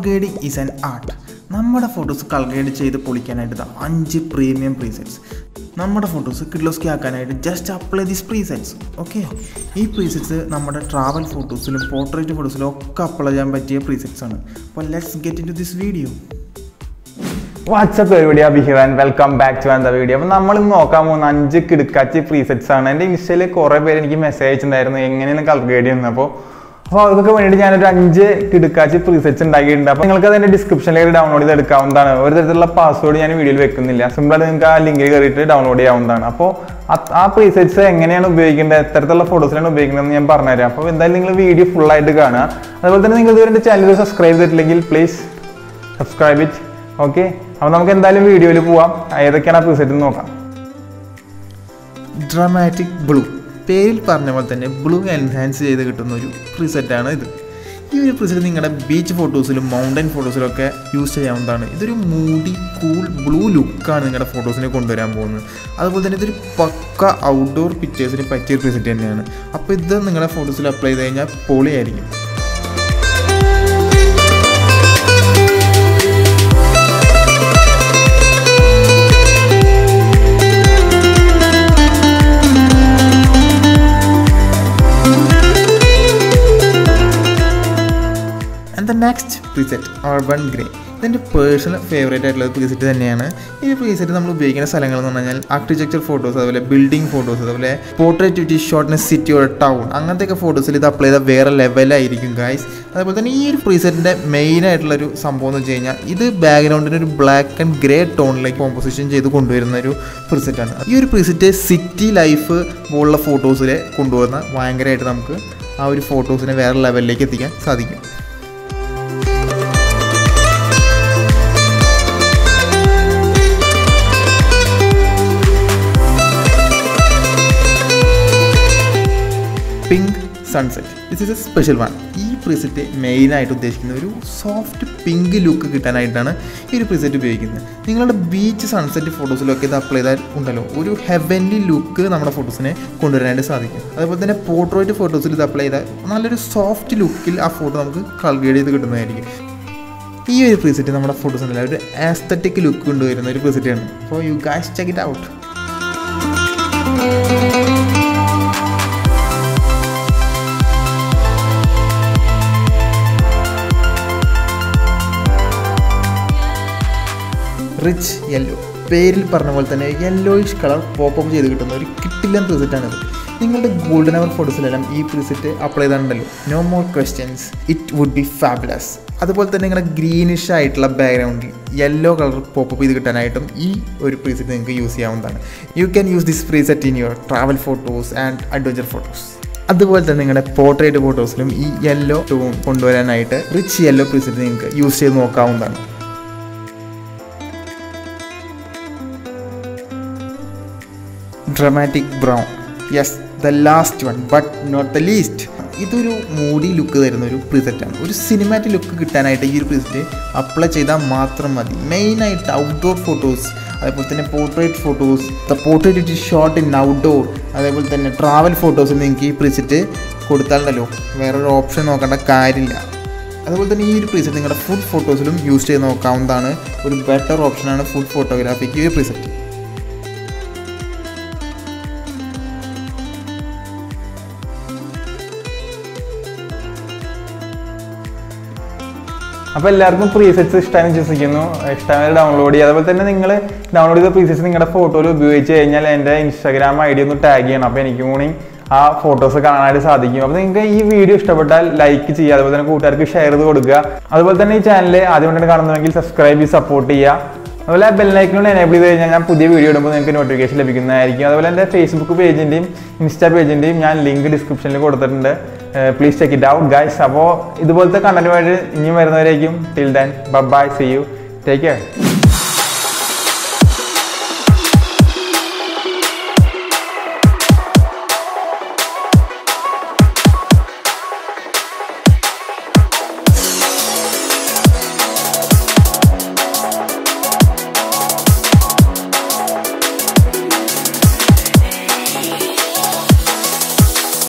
grading is an art നമ്മുടെ photos colour grade ചെയ്ത് പൊളിക്കാനായിട്ട് ദാ അഞ്ച് പ്രീമിയം പ്രീസെറ്റ്സ് നമ്മുടെ ഫോട്ടോസ് കിഡ്ലോസ്കി ആക്കാനായിട്ട് just apply these presets okay ഈ പ്രീസെറ്റ്സ് നമ്മുടെ ട്രാവൽ ഫോട്ടോസിലും പോർട്രേറ്റ് ഫോട്ടോസിലും ഒക്കെ അപ്ലൈ ചെയ്യാൻ പറ്റിയ പ്രീസെറ്റ്സ് ആണ് അപ്പോൾ let's get into this video what's up പരിപാടി അഭിഹിറാൻ വെൽക്കം ബാക്ക് ടു എന്താ വീഡിയോ അപ്പോൾ നമ്മൾ ഇന്ന് നോക്കാൻ പോകുന്ന അഞ്ച് കിടക്കാച്ചി പ്രീസെറ്റ്സ് ആണ് എൻ്റെ ഇൻസ്റ്റയിൽ കുറേ പേര് എനിക്ക് മെസ്സേജ് അയച്ചിട്ടുണ്ടായിരുന്നു എങ്ങനെയാണ് കളർ ഗ്രേഡ് ചെയ്യുന്നത് അപ്പോൾ അപ്പോൾ അതൊക്കെ വേണ്ടിയിട്ട് ഞാനൊരു അഞ്ച് കിടക്കാച്ചി പ്രീസെറ്റ്സ് ഉണ്ടാക്കിയിട്ടുണ്ട് അപ്പോൾ നിങ്ങൾക്ക് അതിൻ്റെ ഡിസ്ക്രിപ്ഷനിലേക്ക് ഡൗൺലോഡ് ചെയ്ത് എടുക്കാവുന്നതാണ് ഒരു തരത്തിലുള്ള പാസ്വേഡ് ഞാൻ വീഡിയോയിൽ വെക്കുന്നില്ല സിമ്പിളായിട്ട് നിങ്ങൾക്ക് ആ ലിങ്കിൽ കയറിയിട്ട് ഡൗൺലോഡ് ചെയ്യാവുന്നതാണ് അപ്പോൾ അത് ആ പ്രീസെറ്റ്സ് എങ്ങനെയാണ് ഉപയോഗിക്കേണ്ടത് എത്തരത്തിലുള്ള ഫോട്ടോസിലാണ് ഉപയോഗിക്കേണ്ടതെന്ന് ഞാൻ പറഞ്ഞുതരാം അപ്പോൾ എന്തായാലും നിങ്ങൾ വീഡിയോ ഫുൾ ആയിട്ട് കാണുക അതുപോലെ തന്നെ നിങ്ങൾ ഇതുവരെ എൻ്റെ ചാനൽ സബ്സ്ക്രൈബ് ചെയ്തിട്ടില്ലെങ്കിൽ പ്ലീസ് സബ്സ്ക്രൈബ് ഇറ്റ് ഓക്കെ അപ്പോൾ നമുക്ക് എന്തായാലും വീഡിയോയിൽ പോവാം ഏതൊക്കെയാണ് ആ പ്രീസെറ്റ് നോക്കാം ഡ്രമാറ്റിക് ബ്ലൂ പേരിൽ പറഞ്ഞ പോലെ തന്നെ ബ്ലൂ എൻഹാൻസ് ചെയ്ത് കിട്ടുന്ന ഒരു പ്രിസെറ്റാണ് ഇത് ഈ ഒരു പ്രിസെറ്റ് നിങ്ങളുടെ ബീച്ച് ഫോട്ടോസിലും മൗണ്ടൻ ഫോട്ടോസിലും ഒക്കെ യൂസ് ചെയ്യാവുന്നതാണ് ഇതൊരു മൂടി കൂൾ ബ്ലൂ ലുക്കാണ് നിങ്ങളുടെ ഫോട്ടോസിനെ കൊണ്ടുവരാൻ പോകുന്നത് അതുപോലെ തന്നെ ഇതൊരു പക്ക ഔട്ട്ഡോർ പിക്ചേഴ്സിന് പറ്റിയ ഒരു പ്രിസെറ്റ് തന്നെയാണ് അപ്പോൾ ഇത് നിങ്ങളുടെ ഫോട്ടോസിൽ അപ്ലൈ ചെയ്ത് കഴിഞ്ഞാൽ പൊളിയായിരിക്കും and the next preset urban grey ഇതെൻ്റെ പേഴ്സണൽ ഫേവറേറ്റ് ആയിട്ടുള്ള പ്രീസെറ്റ് തന്നെയാണ് ഈ പ്രീസെറ്റ് നമ്മൾ ഉപയോഗിക്കുന്ന സ്ഥലങ്ങൾ എന്ന് പറഞ്ഞാൽ ആർക്കിടെക്ചർ ഫോട്ടോസ് അതുപോലെ ബിൽഡിംഗ് ഫോട്ടോസ് അതുപോലെ പോർട്രേറ്റ് വിറ്റ് ഷോർട്ട് സിറ്റി ഒരു ടൗൺ അങ്ങനത്തെയൊക്കെ ഫോട്ടോസിൽ ഇത് അപ്ലൈ ചെയ്താൽ വേറെ ലെവലായിരിക്കും ഗൈസ് അതുപോലെ തന്നെ ഈ ഒരു പ്രീസെറ്റിൻ്റെ മെയിൻ ആയിട്ടുള്ളൊരു സംഭവം എന്ന് വെച്ച് കഴിഞ്ഞാൽ ഇത് ബാക്ക്ഗ്രൗണ്ടിന് ഒരു ബ്ലാക്ക് ആൻഡ് ഗ്രേ ടോണിലേക്ക് കോമ്പോസിഷൻ ചെയ്ത് കൊണ്ടുവരുന്ന ഒരു പ്രീസെറ്റാണ് ഈ ഒരു പ്രീസെറ്റ് സിറ്റി ലൈഫ് പോലുള്ള ഫോട്ടോസിൽ കൊണ്ടുവന്ന ഭയങ്കരമായിട്ട് നമുക്ക് ആ ഒരു ഫോട്ടോസിനെ വേറെ ലെവലിലേക്ക് എത്തിക്കാൻ സാധിക്കും pink sunset this is a special one ഈ പ്രിസെറ്റ് മെയിനായിട്ട് ഉദ്ദേശിക്കുന്ന ഒരു സോഫ്റ്റ് പിങ്ക് ലുക്ക് കിട്ടാനായിട്ടാണ് ഈ ഒരു പ്രിസെറ്റ് ഉപയോഗിക്കുന്നത് നിങ്ങളുടെ ബീച്ച് സൺസെറ്റ് ഫോട്ടോസിലൊക്കെ ഇത് അപ്ലൈ ചെയ്താൽ ഉണ്ടല്ലോ ഒരു ഹെവൻലി ലുക്ക് നമ്മുടെ ഫോട്ടോസിനെ കൊണ്ടുവരാനായിട്ട് സാധിക്കും അതുപോലെ തന്നെ പോർട്രേറ്റ് ഫോട്ടോസിൽ ഇത് അപ്ലൈ ചെയ്താൽ നല്ലൊരു സോഫ്റ്റ് ലുക്കിൽ ആ ഫോട്ടോ നമുക്ക് കളർ ചെയ്ത് കിട്ടുന്നതായിരിക്കും ഈ ഒരു പ്രിസെറ്റ് നമ്മുടെ ഫോട്ടോസിനല്ല ഒരു ആസ്തറ്റിക് ലുക്ക് കൊണ്ടുവരുന്ന ഒരു പ്രിസെറ്റാണ് അപ്പോൾ you guys check it out rich yellow പേരിൽ പറഞ്ഞ പോലെ തന്നെ യെല്ലോയിഷ് കളർ പോപ്പപ്പ് ചെയ്ത് കിട്ടുന്ന ഒരു കിട്ടില്ലൻ പ്രിസെറ്റാണിത് നിങ്ങളുടെ ഗോൾഡൻ അവർ ഫോട്ടോസിലെല്ലാം ഈ പ്രിസെറ്റ് അപ്ലൈ ചെയ്തിട്ടുണ്ടല്ലോ no more questions it would be fabulous അതുപോലെ തന്നെ നിങ്ങളുടെ ഗ്രീനിഷ് ആയിട്ടുള്ള ബാക്ക്ഗ്രൗണ്ടിൽ യെല്ലോ കളർ പോപ്പപ്പ് ചെയ്ത് കിട്ടാനായിട്ടും ഈ ഒരു പ്രീസെറ്റ് നിങ്ങൾക്ക് യൂസ് ചെയ്യാവുന്നതാണ് you can use this preset in your travel photos and adventure photos അതുപോലെ തന്നെ നിങ്ങളുടെ പോർട്രേറ്റ് ഫോട്ടോസിലും ഈ യെല്ലോ ടൂൺ കൊണ്ടുവരാനായിട്ട് റിച്ച് യെല്ലോ പ്രീസെറ്റ് നിങ്ങൾക്ക് യൂസ് ചെയ്ത് നോക്കാവുന്നതാണ് dramatic brown yes the last one but not the least ഇതൊരു മൂഡി ലുക്ക് തരുന്ന ഒരു പ്രിസെറ്റാണ് ഒരു സിനിമാറ്റിക് ലുക്ക് കിട്ടാനായിട്ട് ഈ ഒരു പ്രിസെറ്റ് അപ്ലൈ ചെയ്താൽ മാത്രം മതി മെയിനായിട്ട് ഔട്ട്ഡോർ ഫോട്ടോസ് അതേപോലെ തന്നെ portrait photos the portrait it shot in outdoor അതേപോലെ തന്നെ ട്രാവൽ ഫോട്ടോസിൽ നിങ്ങൾക്ക് ഈ പ്രിസെറ്റ് കൊടുത്താലുണ്ടല്ലോ വേറൊരു ഓപ്ഷൻ നോക്കേണ്ട കാര്യമില്ല അതുപോലെ തന്നെ ഈ ഒരു പ്രീസെറ്റ് നിങ്ങളുടെ ഫുഡ് ഫോട്ടോസിലും യൂസ് ചെയ്ത് നോക്കാവുന്നതാണ് ഒരു ബെറ്റർ ഓപ്ഷനാണ് ഫുഡ് ഫോട്ടോഗ്രാഫിക്ക് ഈ ഒരു പ്രീസെറ്റ് അപ്പോൾ എല്ലാവർക്കും പ്രീസെറ്റ്സ് ഇഷ്ടമായി വിശ്വസിക്കുന്നു ഇഷ്ടമായി ഡൗൺലോഡ് ചെയ്യുക അതുപോലെ തന്നെ നിങ്ങൾ ഡൗൺലോഡ് ചെയ്ത പ്രീസെറ്റ്സ് നിങ്ങളുടെ ഫോട്ടോയിൽ ഉപയോഗിച്ച് കഴിഞ്ഞാൽ എൻ്റെ ഇൻസ്റ്റാഗ്രാം ഐ ഡി ഒന്ന് ടാഗ് ചെയ്യണം അപ്പോൾ എനിക്ക് കൂടി ആ ഫോട്ടോസ് കാണാനായിട്ട് സാധിക്കും അപ്പോൾ നിങ്ങൾക്ക് ഈ വീഡിയോ ഇഷ്ടപ്പെട്ടാൽ ലൈക്ക് ചെയ്യുക അതുപോലെ തന്നെ കൂട്ടുകാർക്ക് ഷെയർ ചെയ്ത് കൊടുക്കുക അതുപോലെ തന്നെ ഈ ചാനൽ ആദ്യമായിട്ടാണ് കാണുന്നതെങ്കിൽ സബ്സ്ക്രൈബ് ചെയ്ത് സപ്പോർട്ട് ചെയ്യുക അതുപോലെ ബെല്ലൈക്കനോട് എനേബിൾ ചെയ്ത് കഴിഞ്ഞാൽ ഞാൻ പുതിയ വീഡിയോ ഇടുമ്പോൾ നിങ്ങൾക്ക് നോട്ടിഫിക്കേഷൻ ലഭിക്കുന്നതായിരിക്കും അതുപോലെ എൻ്റെ ഫേസ്ബുക്ക് പേജിൻ്റെയും ഇൻസ്റ്റാ പേജിൻ്റെയും ഞാൻ ലിങ്ക് ഡിസ്ക്രിപ്ഷനിൽ കൊടുത്തിട്ടുണ്ട് please check it out guys അപ്പോൾ ഇതുപോലത്തെ കണ്ടന്റുമായിട്ട് ഇനിയും വരുന്നവരേക്കും till then bye see you take care